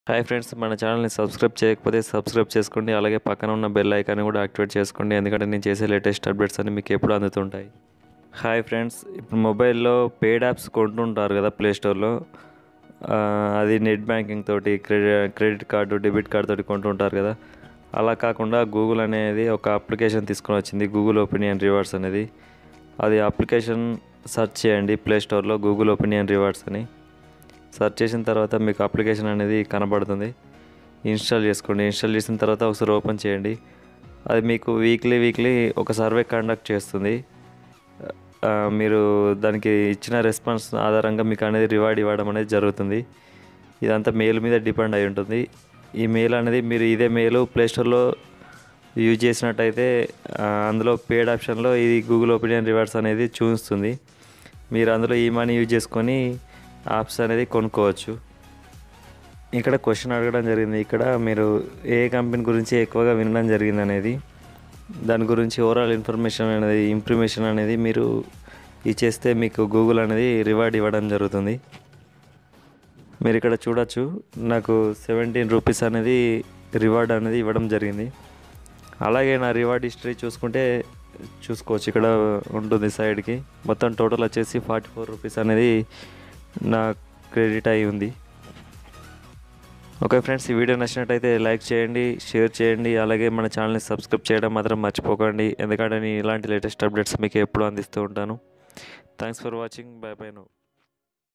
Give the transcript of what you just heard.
hi friends మన ఛానల్ని subscribe చేయకపోతే సబ్స్క్రైబ్ చేసుకోండి అలాగే పక్కన ఉన్న బెల్ ఐకాన్ని కూడా యాక్టివేట్ చేసుకోండి ఎందుకంటే నేను చేసే లేటెస్ట్ అప్డేట్స్ అన్ని మీకు ఎప్పుడు అందుతుంటాయి హాయ్ ఫ్రెండ్స్ ఇప్పుడు మొబైల్లో పేడ్ యాప్స్ కొంటుంటారు కదా ప్లే స్టోర్లో ఆ, అది నెట్ బ్యాంకింగ్ తోటి credit credit card debit card తోటి కొంటుంటారు కదా అలా కాకుండా గూగుల్ అనేది ఒక అప్లికేషన్ తీసుకొని వచ్చింది గూగుల్ ఒపీనియన్ రివార్డ్స్ అనేది అది అప్లికేషన్ సెర్చ్ చేయండి ప్లే స్టోర్లో గూగుల్ ఒపీనియన్ రివార్డ్స్ అని సెర్చ్ చేసిన తర్వాత మీకు అప్లికేషన్ అనేది కనబడుతుంది ఇన్స్టాల్ చేసుకోండి ఇన్స్టాల్ చేసిన తర్వాత ఒకసారి ఓపెన్ చేయండి అది మీకు వీక్లీ వీక్లీ ఒక సర్వే కండక్ట్ చేస్తుంది ఆ, మీరు దానికి ఇచ్చిన రెస్పాన్స్ ఆధారంగా మీకు అనేది రివార్డ్ ఇవ్వడం అనేది జరుగుతుంది ఇదంతా మెయిల్ మీద డిపెండ్ అయి ఉంటుంది ఈ మెయిల్ అనేది మీరు ఇదే మెయిల్ ప్లేస్టోర్లో యూజ్ చేసినట్టయితే ఆ, అందులో పేడ్ ఆప్షన్లో ఇది గూగుల్ ఒపీనియన్ రివార్డ్స్ అనేది చూపిస్తుంది మీరు అందులో ఈ మనీ యూజ్ చేసుకొని యాప్స్ అనేది కొనుక్కోవచ్చు ఇక్కడ క్వశ్చన్ అడగడం జరిగింది ఇక్కడ మీరు ఏ కంపెనీ గురించి ఎక్కువగా వినడం జరిగింది అనేది దాని గురించి ఓవరాల్ ఇన్ఫర్మేషన్ అనేది ఇంప్రిమేషన్ అనేది మీరు ఇచ్చేస్తే మీకు గూగుల్ అనేది రివార్డ్ ఇవ్వడం జరుగుతుంది మీరు ఇక్కడ చూడొచ్చు నాకు సెవెంటీన్ రూపీస్ అనేది రివార్డ్ అనేది ఇవ్వడం జరిగింది అలాగే నా రివార్డ్ హిస్టరీ చూసుకుంటే చూసుకోవచ్చు ఇక్కడ ఉంటుంది సైడ్కి మొత్తం టోటల్ వచ్చేసి ఫార్టీ ఫోర్ రూపీస్ అనేది నా క్రెడిట్ అయి ఉంది ఓకే ఫ్రెండ్స్ ఈ వీడియో నచ్చినట్టయితే లైక్ చేయండి షేర్ చేయండి అలాగే మన ఛానల్ని సబ్స్క్రైబ్ చేయడం మాత్రం మర్చిపోకండి ఎందుకంటే నేను ఇలాంటి లేటెస్ట్ అప్డేట్స్ మీకు ఎప్పుడు అందిస్తూ ఉంటాను thanks for watching bye bye no